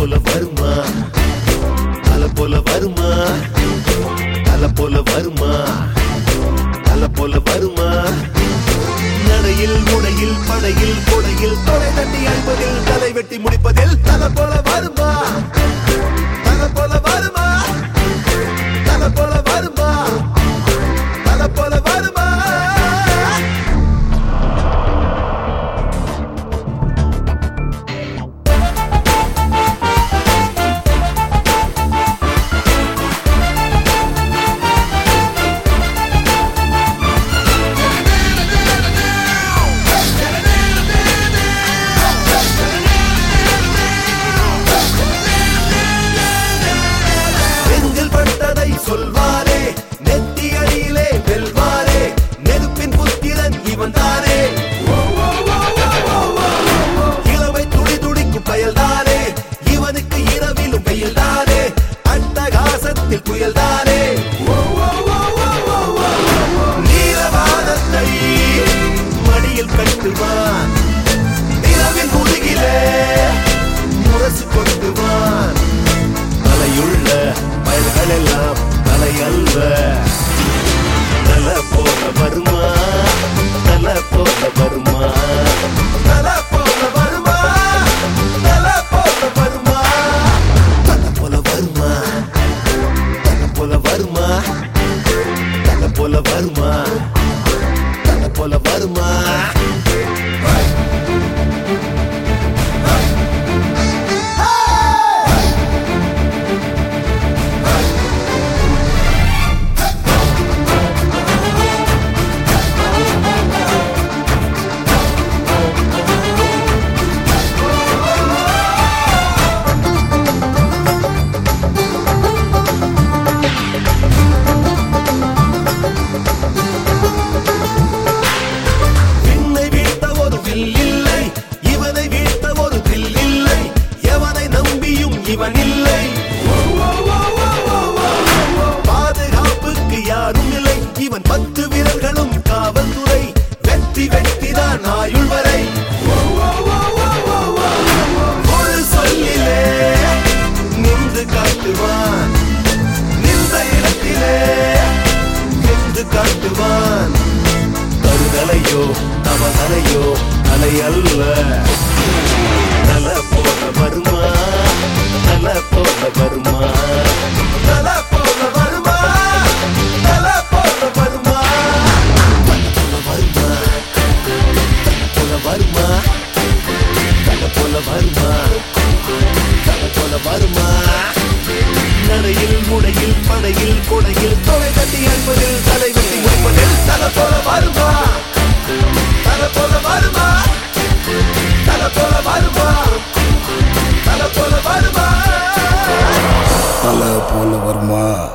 போல வருமா அல போல வருமா அல போல வருமா அல போல வருமா நடையில் முடையில் படையில் கொடையில் தொலை தட்டி அழிப்பதில் தலை வெட்டி முடிப்பதில் தலை போல வருமா தலை போல வருமா தலை போல வருமா தலை போல வருமா நெஞ்சில் பட்டதை சொல்வாரே நெத்தி அடியிலே வெல்வாரே நெருப்பின் புத்திரன் இவன் தானே இளவை துடி துடிக்கும் பயல்தானே இவனுக்கு இரவிலும் வெயில்தானே அட்டகாசத்தில் புயல்தானே நீலவானத்தை மடியில் கட்டுவான் நிலவின் முதுகிலே முரசு கொட்டுவான் தலையுள்ள பயல்கள் எல்லாம் தலை அல்ல தல போல வருமா தல போல வருமா தல போல வருமா தல போல வருமா தல போல வருமா தல போல வருமா தல போல வருமா தல போல வருமா விண்ணை வீழ்த்த ஒரு வில் இல்லை இவனை வீழ்த்த ஒரு வில் இல்லை எவனை நம்பியும் இவன் இல்லை பாதுகாப்புக்கு யாரும் இல்லை இவன் பத்து விரல்களும் காவல்துறை வெற்றி வெற்றிதான் ஆயுள் வரை ஒரு சொல்லிலே நின்று காட்டுவான் நின்ற இடத்திலே நின்று காட்டுவான் தருதலையோ தவதலையோ அலை அல்ல தல போல வருமா தல போல வருமா தல போல வருமா தல போல வருமா தல போல வருமா தல போல வருமா தல போல வருமா நடையில் முடையில் படையில் கொடையில் தொலை கட்டி அன்பதில் தலை வெட்டி முடிப்பதில் தலை போல வருமா தலை போல வருமா தலை போல வருமா தலை போல வருமா தலை போல வருமா